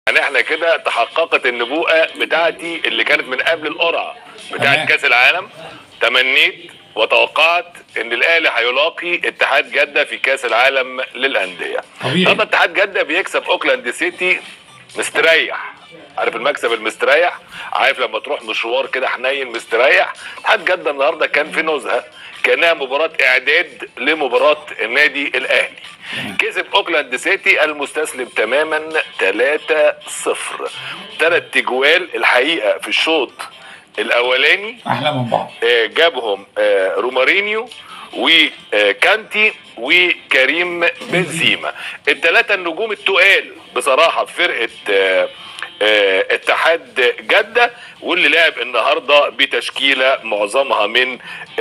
يعني احنا كده تحققت النبوءه بتاعتي اللي كانت من قبل القرعه بتاعت تمام. كاس العالم تمنيت وتوقعت ان الاهلي هيلاقي اتحاد جده في كاس العالم للانديه طبيعي. النهارده اتحاد جده بيكسب اوكلاند سيتي مستريح عارف المكسب المستريح عارف لما تروح مشوار كده حنين مستريح اتحاد جده النهارده كان في نزهه كانها مباراه اعداد لمباراه النادي الاهلي كسب اوكلاند سيتي المستسلم تماما 3-0 ثلاث تجوال الحقيقه في الشوط الاولاني احلى من بعض آه، جابهم آه، رومارينيو وكانتي وكريم بنزيما الثلاثه النجوم التقال بصراحه في فرقه آه، آه، اتحاد جده واللي لعب النهارده بتشكيله معظمها من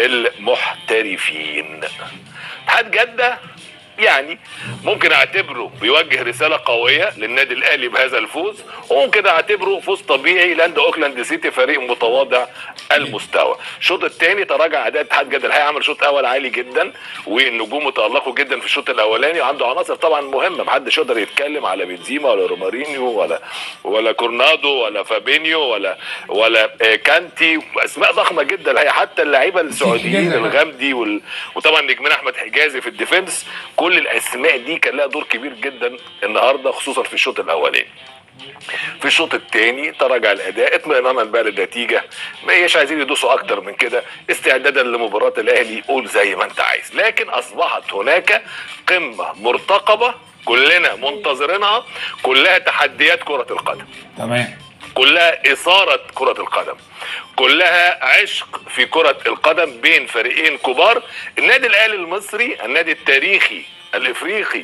المحترفين اتحاد جده يعني ممكن اعتبره بيوجه رساله قويه للنادي الاهلي بهذا الفوز وممكن اعتبره فوز طبيعي لان اوكلاند سيتي فريق متواضع المستوى الشوط الثاني تراجع اداء اتحاد جده الحقيقه عمل شوط اول عالي جدا والنجوم تالقوا جدا في الشوط الاولاني وعنده عناصر طبعا مهمه محدش يقدر يتكلم على بنزيما ولا رومارينيو ولا ولا كورنادو ولا فابينيو ولا ولا آه، كانتي اسماء ضخمه جدا الحقيقه حتى اللعيبه السعوديين حجازي. الغامدي وال... وطبعا نجمنا احمد حجازي في الديفنس كل الاسماء دي كان لها دور كبير جدا النهارده خصوصا في الشوط الاولاني في الشوط الثاني تراجع الاداء اطمئنانا بقى للنتيجه ما هيش عايزين يدوسوا اكتر من كده استعدادا لمباراه الاهلي قول زي ما انت عايز لكن اصبحت هناك قمه مرتقبه كلنا منتظرينها كلها تحديات كره القدم تمام كلها إثارة كرة القدم كلها عشق في كرة القدم بين فريقين كبار النادي الأهلي المصري النادي التاريخي الإفريقي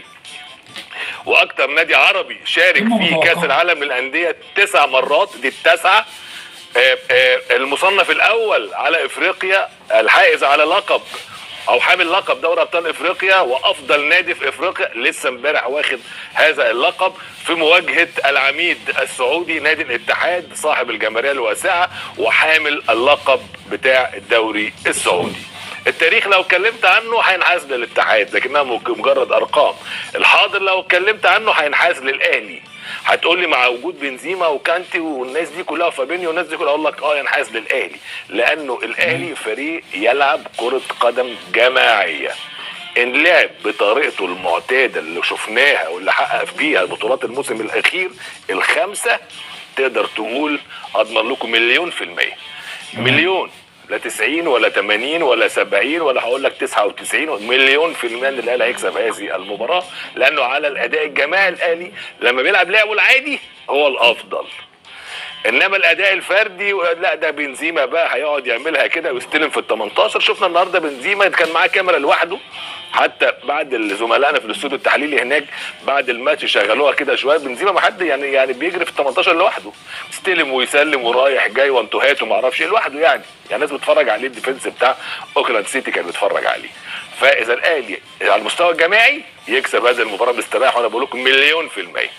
وأكتر نادي عربي شارك قمة في متوقعة. كأس العالم للأندية تسع مرات دي التاسعة آه، آه، المصنف الأول على إفريقيا الحائز على لقب او حامل لقب دوري ابطال افريقيا وافضل نادي في افريقيا لسه امبارح واخد هذا اللقب في مواجهه العميد السعودي نادي الاتحاد صاحب الجماهيريه الواسعه وحامل اللقب بتاع الدوري السعودي التاريخ لو اتكلمت عنه هينحاز للاتحاد لكنها مج- مجرد ارقام الحاضر لو اتكلمت عنه هينحاز للاهلي هتقول لي مع وجود بنزيما وكانتي والناس دي كلها وفابينيو والناس دي كلها اقول لك اه ينحاز للاهلي لانه الاهلي فريق يلعب كره قدم جماعيه ان لعب بطريقته المعتاده اللي شفناها واللي حقق فيها بطولات الموسم الاخير الخمسه تقدر تقول اضمن لكم مليون في الميه مليون لا 90 ولا 80 ولا 70 ولا هقول لك 99 مليون في المية ان الاهلي هيكسب هذه المباراه لانه على الاداء الجماعي الاهلي لما بيلعب لعبه العادي هو الافضل انما الاداء الفردي لا ده بنزيما بقى هيقعد يعملها كده ويستلم في ال 18 شفنا النهارده بنزيما كان معاه كاميرا لوحده حتى بعد زملائنا في الاستوديو التحليلي هناك بعد الماتش شغلوها كده شويه بنزيما ما حد يعني يعني بيجري في ال 18 لوحده يستلم ويسلم ورايح جاي وانتوهات وما اعرفش ايه لوحده يعني يعني الناس بتتفرج عليه الديفنس بتاع اوكلاند سيتي كان بيتفرج عليه فاذا الاهلي على المستوى الجماعي يكسب هذه المباراه باستريح وانا بقول لكم مليون في الميه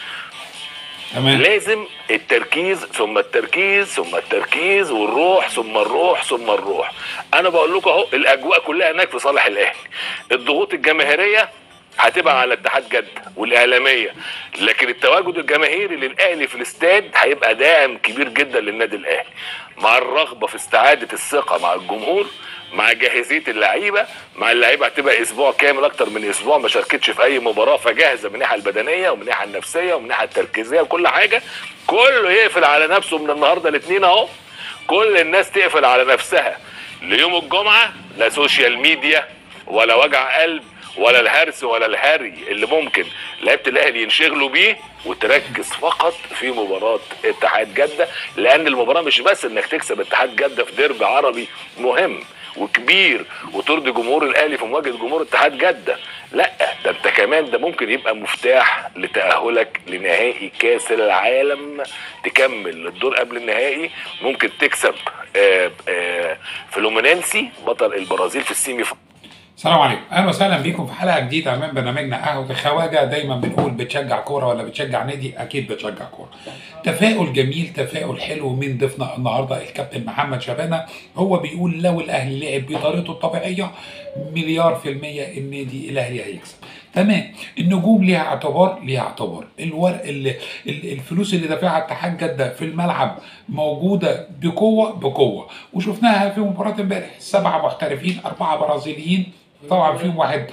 تمام لازم التركيز ثم التركيز ثم التركيز والروح ثم الروح ثم الروح انا بقول لكم اهو الاجواء كلها هناك في صالح الاهلي الضغوط الجماهيريه هتبقى على اتحاد جده والاعلاميه لكن التواجد الجماهيري للاهلي في الاستاد هيبقى داعم كبير جدا للنادي الاهلي مع الرغبه في استعاده الثقه مع الجمهور مع جاهزيه اللعيبه مع اللعيبه هتبقى اسبوع كامل اكتر من اسبوع ما شاركتش في اي مباراه فجاهزه من الناحيه البدنيه ومن الناحيه النفسيه ومن الناحيه التركيزيه وكل حاجه كله يقفل على نفسه من النهارده الاثنين اهو كل الناس تقفل على نفسها ليوم الجمعه لا سوشيال ميديا ولا وجع قلب ولا الهرس ولا الهري اللي ممكن لعيبه الاهلي ينشغلوا بيه وتركز فقط في مباراه اتحاد جده لان المباراه مش بس انك تكسب اتحاد جده في ديربي عربي مهم وكبير وترضي جمهور الاهلي في مواجهه جمهور اتحاد جده لا ده انت كمان ده ممكن يبقى مفتاح لتاهلك لنهائي كاس العالم تكمل الدور قبل النهائي ممكن تكسب آه، آه، فلومينينسي بطل البرازيل في السيمي السلام عليكم اهلا وسهلا بيكم في حلقه جديده من برنامجنا قهوه الخواجه دايما بنقول بتشجع كوره ولا بتشجع نادي اكيد بتشجع كوره تفاؤل جميل تفاؤل حلو من ضيفنا النهارده الكابتن محمد شبانه هو بيقول لو الاهلي لعب بطريقته الطبيعيه مليار في الميه النادي الاهلي هيكسب تمام النجوم ليها اعتبار ليها اعتبار الورق ال- ال- الفلوس اللي دافعها اتحاد جده في الملعب موجوده بقوه بقوه وشفناها في مباراه امبارح سبعه محترفين اربعه برازيليين طبعا فيهم واحد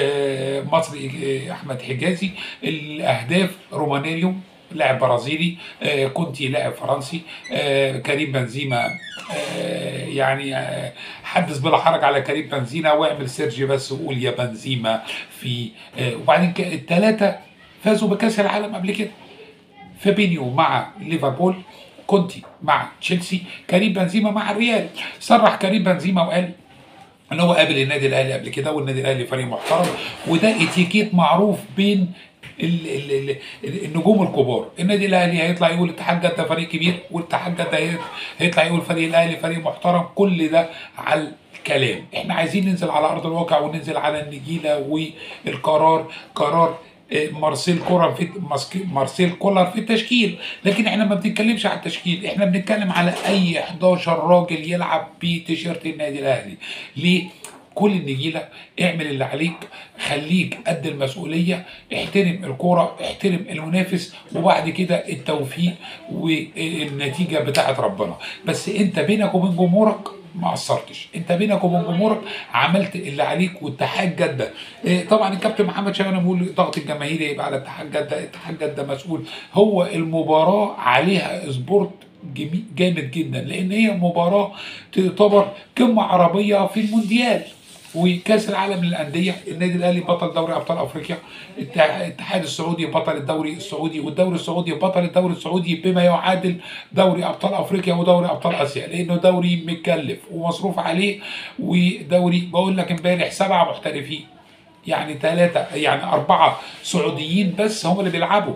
آه، مصري آه، احمد حجازي الاهداف رومانيريو لاعب برازيلي آه، كونتي لاعب فرنسي آه، كريم بنزيما آه، يعني آه، حدث بلا حرج على كريم بنزيما واعمل سيرجي بس وقول يا بنزيما في آه، وبعدين الثلاثه فازوا بكاس العالم قبل كده فابينيو مع ليفربول كونتي مع تشيلسي كريم بنزيما مع الريال صرح كريم بنزيما وقال ان هو قابل النادي الاهلي قبل كده والنادي الاهلي فريق محترم وده اتيكيت معروف بين ال ال ال النجوم الكبار النادي الاهلي هيطلع يقول اتحاد جده فريق كبير والاتحاد جده هي- هيطلع يقول فريق الاهلي فريق محترم كل ده على الكلام احنا عايزين ننزل على ارض الواقع وننزل على النجيله والقرار قرار آه، مارسيل كولر في ماسك- مارسيل كولر في التشكيل لكن احنا ما بنتكلمش على التشكيل احنا بنتكلم على اي 11 راجل يلعب بتيشيرت النادي الاهلي ليه كل النجيله اعمل اللي عليك خليك قد المسؤوليه احترم الكوره احترم المنافس وبعد كده التوفيق والنتيجه بتاعت ربنا بس انت بينك وبين جمهورك ما قصرتش انت بينك وبين جمهورك عملت اللي عليك واتحاد جده اه، طبعا الكابتن محمد شاهين بيقول الضغط الجماهيري يبقى على اتحاد جده اتحاد جده مسؤول هو المباراه عليها سبورت جمي- جامد جدا لان هي مباراه تعتبر قمه عربيه في المونديال وكاس العالم للانديه النادي الاهلي بطل دوري ابطال افريقيا الت- الاتحاد السعودي بطل الدوري السعودي والدوري السعودي بطل الدوري السعودي بما يعادل دوري ابطال افريقيا ودوري ابطال اسيا لانه دوري متكلف ومصروف عليه ودوري بقول لك امبارح سبعه محترفين يعني ثلاثه يعني اربعه سعوديين بس هم اللي بيلعبوا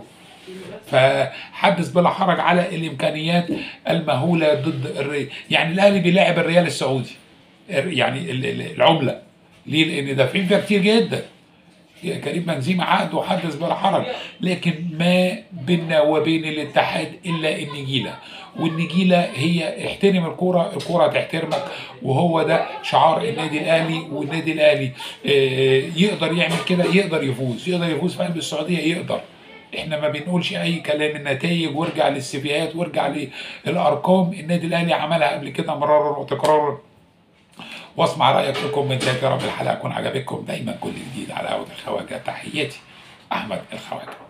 فحدث بلا حرج على الامكانيات المهوله ضد الريال يعني الاهلي بيلاعب الريال السعودي يعني ال- ال- العمله ليه؟ لان دافعين فيها كتير جدا كريم بنزيما عقده حدث بلا حرج لكن ما بيننا وبين الاتحاد الا النجيله والنجيله هي احترم الكوره الكوره تحترمك وهو ده شعار النادي الاهلي والنادي الاهلي آه، يقدر يعمل كده يقدر يفوز يقدر يفوز في قلب السعوديه يقدر احنا ما بنقولش اي كلام النتائج وارجع للسيفيهات وارجع للارقام النادي الاهلي عملها قبل كده مرارا وتكرارا واسمع رايك في الكومنتات يا رب الحلقه تكون عجبتكم دايما كل جديد على هوا الخواجه تحياتي احمد الخواجه